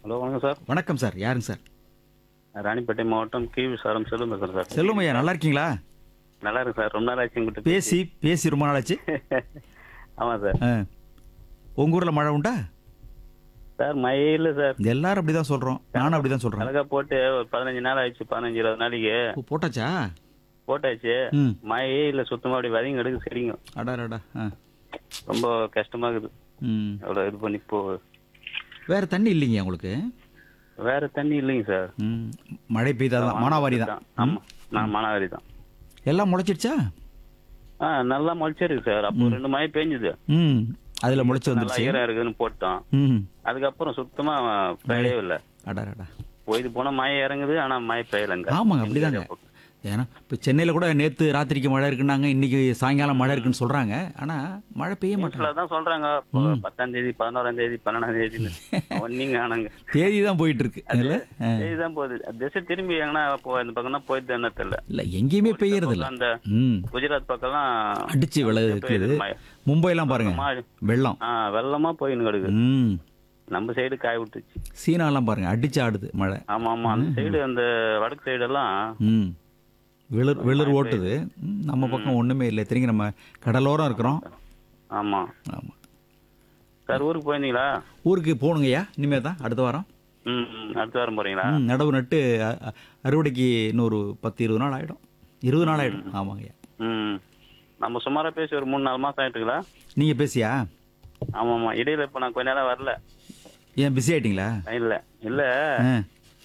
Hello வணக்கம் sir வணக்கம் sir யாருங்க சார் ராணிப்பேட்டை மாவட்டம் கீழ் சாரம் செல்வம் பேசுறேன் சார் செல்வம் ஐயா நல்லா இருக்கீங்களா நல்லா இருக்கு சார் ரொம்ப நாள் ஆச்சு உங்ககிட்ட பேசி பேசி ரொம்ப நாளாச்சு ஆமாம் சார் ஆ. உங்க ஊர்ல மழை உண்டா சார் மழையே இல்லை சார் எல்லாரும் அப்படிதான் சொல்றோம் நானும் அப்படிதான் சொல்றேன் அழகா போட்டு ஒரு பதினஞ்சு நாள் ஆயிடுச்சு பதினஞ்சு இருபது நாளைக்கு ஓ, போட்டாச்சா போட்டாச்சு ம் மழையே இல்லை சுத்தமாக அப்படி வதங்கி எடுக்கு சரிங்க அடாடா ஆ ரொம்ப கஷ்டமா இருக்குது ம் அவ்வளோ இது பண்ணி போ வேற தண்ணி இல்லைங்க உங்களுக்கு வேற தண்ணி இல்லைங்க சார் ம் மழை பெய்தாதான் மானாவாரி தான் ஆமா நான் மானாவாரி தான் எல்லாம் முளைச்சிடுச்சா ஆ நல்லா முளைச்சிருக்கு சார் அப்போ ரெண்டு மழை பெஞ்சுது ம் அதுல முளைச்சு நல்லா வந்துருச்சு ஈரம் இருக்குதுன்னு போட்டோம் ம் அதுக்கப்புறம் சுத்தமா பெய்யவே இல்லை அடாடா போயிட்டு போனா மழை இறங்குது ஆனா மழை பெய்யலைங்க ஆமாங்க அப்படிதாங்க ஏன்னா இப்போ சென்னையில் கூட நேற்று ராத்திரிக்கு மழை இருக்குன்னாங்க இன்னைக்கு சாயங்காலம் மழை இருக்குன்னு சொல்றாங்க ஆனா மழை பெய்ய மாட்டாங்க நியூஸ்ல தான் சொல்றாங்க இப்போ பத்தாம் தேதி பதினோராம் தேதி பன்னெண்டாம் தேதின்னு ஒன்னிங்க ஆனாங்க தேதி தான் போயிட்டு இருக்கு அதில் இதுதான் போகுது திசை திரும்பி எங்கன்னா இப்போ இந்த பக்கம் தான் போயிட்டு என்ன தெரியல இல்லை எங்கேயுமே பெய்யறது இல்ல அந்த ம் குஜராத் பக்கம்லாம் அடிச்சு விளையுது மழை. மும்பைலாம் பாருங்க மழை. வெள்ளம் ஆ வெள்ளமா போயின்னு கிடக்கு ம் நம்ம சைடு காய விட்டுச்சு சீனாலாம் பாருங்க அடிச்சு ஆடுது மழை ஆமா ஆமா அந்த சைடு அந்த வடக்கு சைடு எல்லாம் ம் விளிர் விளிர் ஓட்டுது ம், நம்ம பக்கம் ஒண்ணுமே இல்லை திரும்பி நம்ம கடலோரம் இருக்கிறோம் ஆமா ஆமா சார் ஊருக்கு போயிருந்தீங்களா ஊருக்கு போகணுங்கய்யா இனிமே தான் அடுத்த வாரம் ம் ம். அடுத்த வாரம் போறீங்களா ம், நடவு நட்டு அ- அ- அறுவடைக்கு இன்னொரு பத்து இருபது நாள் ஆயிடும் இருபது நாள் ஆயிடும் ஆமாங்கய்யா ம் நம்ம சுமாரா பேசி ஒரு மூணு நாலு மாசம் ஆயிட்டுங்களா நீங்க பேசியா ஆமா ஆமா இடையில இப்ப நான் கொஞ்ச நேரம் வரல ஏன் பிஸி ஆயிட்டீங்களா இல்ல இல்ல ஆ.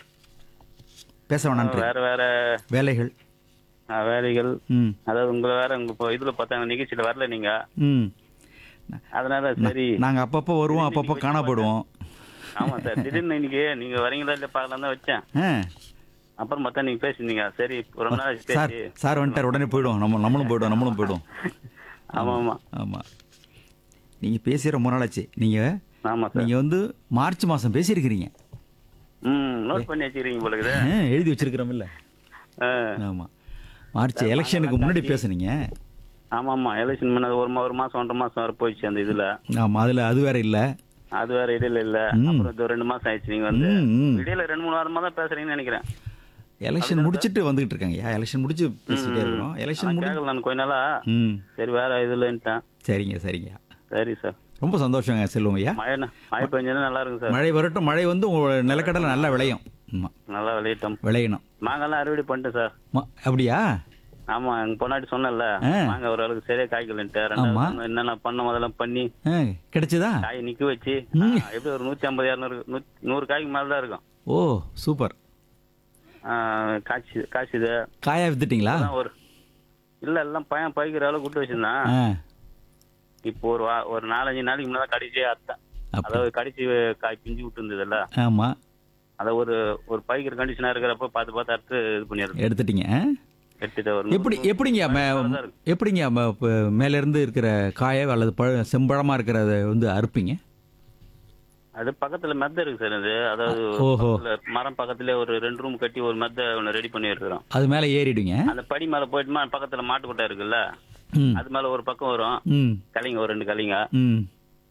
பேச வேணான்றீங்க வேற வேற வேலைகள் ஆ, வேலைகள் ம் அதாவது உங்களை வேற உங்க இப்போ இதுல பார்த்தாங்க நிகழ்ச்சியில வரல நீங்க ம் அதனால சரி நாங்க அப்பப்போ வருவோம் அப்பப்போ காணப்படுவோம் ஆமா சார் திடீர்னு இன்னைக்கு நீங்க வரீங்களா இல்ல பார்க்கலாம் தான் வச்சேன் ஆ அப்புறம் பார்த்தா நீங்க பேசியிருந்தீங்க சரி ஒரு நாள் ஆச்சு சார் பேசி சார் வந்துட்டார் உடனே போயிடுவோம் நம்ம நம்மளும் போயிடுவோம் நம்மளும் போயிடுவோம் ஆமா ஆமா ஆமா நீங்க பேசி ரொம்ப நாளாச்சு நீங்க ஆமா சார் நீங்க வந்து மார்ச் மாசம் பேசியிருக்கிறீங்க ம் நோட் பண்ணி வச்சுக்கிறீங்க போல இருக்குது ஆ, எழுதி வச்சிருக்கிறோம்ல ஆ, ஆமா மார்ச் எலெக்ஷனுக்கு முன்னாடி பேசுனீங்க ஆமா ஆமா எலெக்ஷன் பண்ணது ஒரு மா- ஒரு மாசம் ஒன்றரை மாசம் வர போயிடுச்சு அந்த இதுல ஆமா அதுல அது வேற இல்ல அது வேற இடையில இல்ல அப்புறம் இது ஒரு ரெண்டு மாசம் ஆயிடுச்சு நீங்க வந்து ம், ம். இடையில ரெண்டு மூணு வாரமா தான் பேசுறீங்கன்னு நினைக்கிறேன் எலெக்ஷன் முடிச்சிட்டு வந்துகிட்டு இருக்காங்கய்யா எலெக்ஷன் முடிச்சு பேசிட்டே இருக்கோம் எலெக்ஷன் நான் முடி கேட்கல நான் கொஞ்ச நாளா ம் சரி வேற இதுலன்ட்டேன் சரிங்க சரிங்க சரி சார் ரொம்ப சந்தோஷங்க செல்வம் ஐயா மழை ந- மழை பெஞ்சதுன்னா நல்லா இருக்கும் சார் மழை வரட்டும் மழை வந்து உங்க நிலக்கடலை நல்லா விளையும் ஆமா நல்லா விளையட்டும் விளையணும் மாங்காய்லாம் அறுவடை பண்ணிட்டேன் சார் ம- அப்படியா ஆமா எங்க பொண்ணாட்டி சொன்னேன்ல ஆ. மாங்காய் ஒரு அளவுக்கு சரியா காய்க்கலன்ட்டு ஆமா. ரெண்டாவது என்னென்ன பண்ணோம் அதெல்லாம் பண்ணி ஆ, கிடைச்சதா காய் நிக்க வச்சு ஆ, எப்படி ஒரு நூத்தி ஐம்பது இரநூறு நூத்தி- நூறு காய்க்கு மேல தான் இருக்கும் ஓ சூப்பர் ஆ, காய்ச்சி காய்ச்சுது காயா வித்துட்டீங்களா அதான் ஒரு இல்ல எல்லாம் பையன் பைக்கிற அளவுக்கு விட்டு வச்சிருந்தான் ஆ இப்போ ஒரு வா- ஒரு நாலஞ்சு நாளைக்கு முன்னாடி கடிச்சே அத்தேன் அப்ப- அதாவது கடிச்சு காய் பிஞ்சு விட்டு இருந்ததுல்ல ஆமா அதை ஒரு ஒரு பைக்கிற கண்டிஷனா இருக்கிறப்ப பார்த்து பார்த்து அறுத்து இது பண்ணிடுறேன் எடுத்துட்டீங்க ஆ? எடுத்துட்டு ஒரு எப்படி எப்படிங்க மே- எப்படிங்க ம- இப்ப மேல இருந்து இருக்கிற காயை அல்லது பழ செம்பழமா இருக்கிறத வந்து அறுப்பீங்க அது பக்கத்துல மெத்த இருக்கு சார் அது அதாவது ஓஹோ. பக்கத்துல மரம் பக்கத்துல ஒரு ரெண்டு ரூம் கட்டி ஒரு மெத்த ஒன்று ரெடி பண்ணி இருக்கிறோம் அது மேல ஏறிடுங்க அந்த படி மேல போயிட்டுமா பக்கத்துல மாட்டுக்கொட்டை இருக்குல்ல ம் அது மேல ஒரு பக்கம் வரும் ம் கலிங்க ஒரு ரெண்டு கலிங்க ம்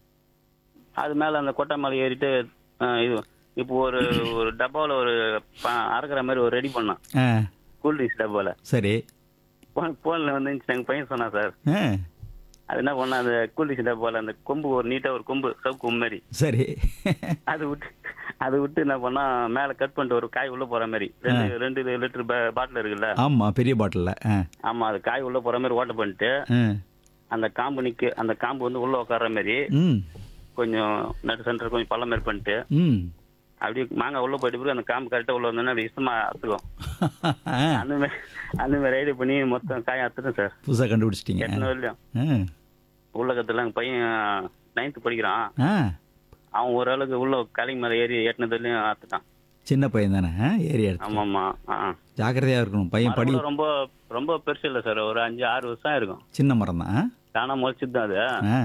அது மேல அந்த கொட்டை மேல ஏறிட்டு ஆ, இது இப்போ ஒரு ஒரு டப்பாவில் ஒரு ப- அரைக்கிற மாதிரி ஒரு ரெடி பண்ணோம் ஆ கூல் ட்ரிங்க்ஸ் டப்பாவில் சரி போன்ல வந்து எங்கள் பையன் சொன்னான் சார் ஆ அது என்ன பண்ணா அந்த கூல் ட்ரிங்க்ஸ் டப்பாவில் அந்த கொம்பு ஒரு நீட்டா ஒரு கொம்பு சவுக்கு கொம்பு மாதிரி சரி அது விட்டு அது விட்டு என்ன பண்ணா மேல கட் பண்ணிட்டு ஒரு காய் உள்ள போற மாதிரி ரெண்டு ரெண்டு லிட்டர் பாட்டில் இருக்குல்ல ஆமா பெரிய பாட்டில்ல ஆ ஆமா அது காய் உள்ள போற மாதிரி ஓட்ட பண்ணிட்டு ஆ அந்த காம்பு நிக்க அந்த காம்பு வந்து உள்ள உட்கார்ற மாதிரி ம் கொஞ்சம் நடு சென்டர் கொஞ்சம் பள்ளம் மாதிரி பண்ணிட்டு ம் அப்படியே மாங்காய் உள்ள போயிட்டு பிறகு அந்த காம்பு கரெக்டா உள்ள வந்தோன்னா அப்படி இஷ்டமா அத்துக்கும் ஆ, அந்த மாதிரி அந்த மாதிரி ஐடியா பண்ணி மொத்தம் காய் அத்துட்டேன் சார் புதுசா கண்டுபிடிச்சிட்டீங்க எத்தனை வரலையும் ஆ உள்ளகத்துல எங்க பையன் நைன்த் படிக்கிறான் ஆ அவன் ஓரளவுக்கு உள்ள கலைங்க மேல ஏறி எட்டினதுலயும் அத்துட்டான் சின்ன பையன் தானே ஆ? ஏறி எடுத்து ஆமா ஆமா ஆ ஜாக்கிரதையா இருக்கணும் பையன் படி மரம் கூட ரொம்ப ரொம்ப பெருசு இல்லை சார் ஒரு அஞ்சு ஆறு வருஷம் இருக்கும் சின்ன மரம் தான் தானா முளைச்சிட்டு தான் அது ஆ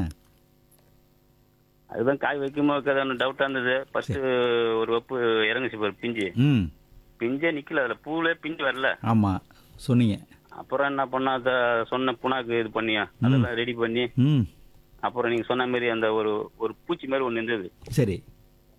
அதுதான் காய் வைக்குமோ வைக்காதான்னு டவுட்டா இருந்தது ஃபர்ஸ்ட் ஒரு வெப்பு இறங்குச்சு பாரு பிஞ்சு ம் பிஞ்சே நிக்கல அதுல பூவே பிஞ்சு வரல ஆமா சொன்னீங்க அப்புறம் என்ன பண்ணா அத சொன்ன புண்ணாக்கு இது பண்ணியா அதெல்லாம் ரெடி பண்ணி ம் அப்புறம் நீங்க சொன்ன மாதிரி அந்த ஒரு ஒரு பூச்சி மாதிரி ஒண்ணு இருந்தது சரி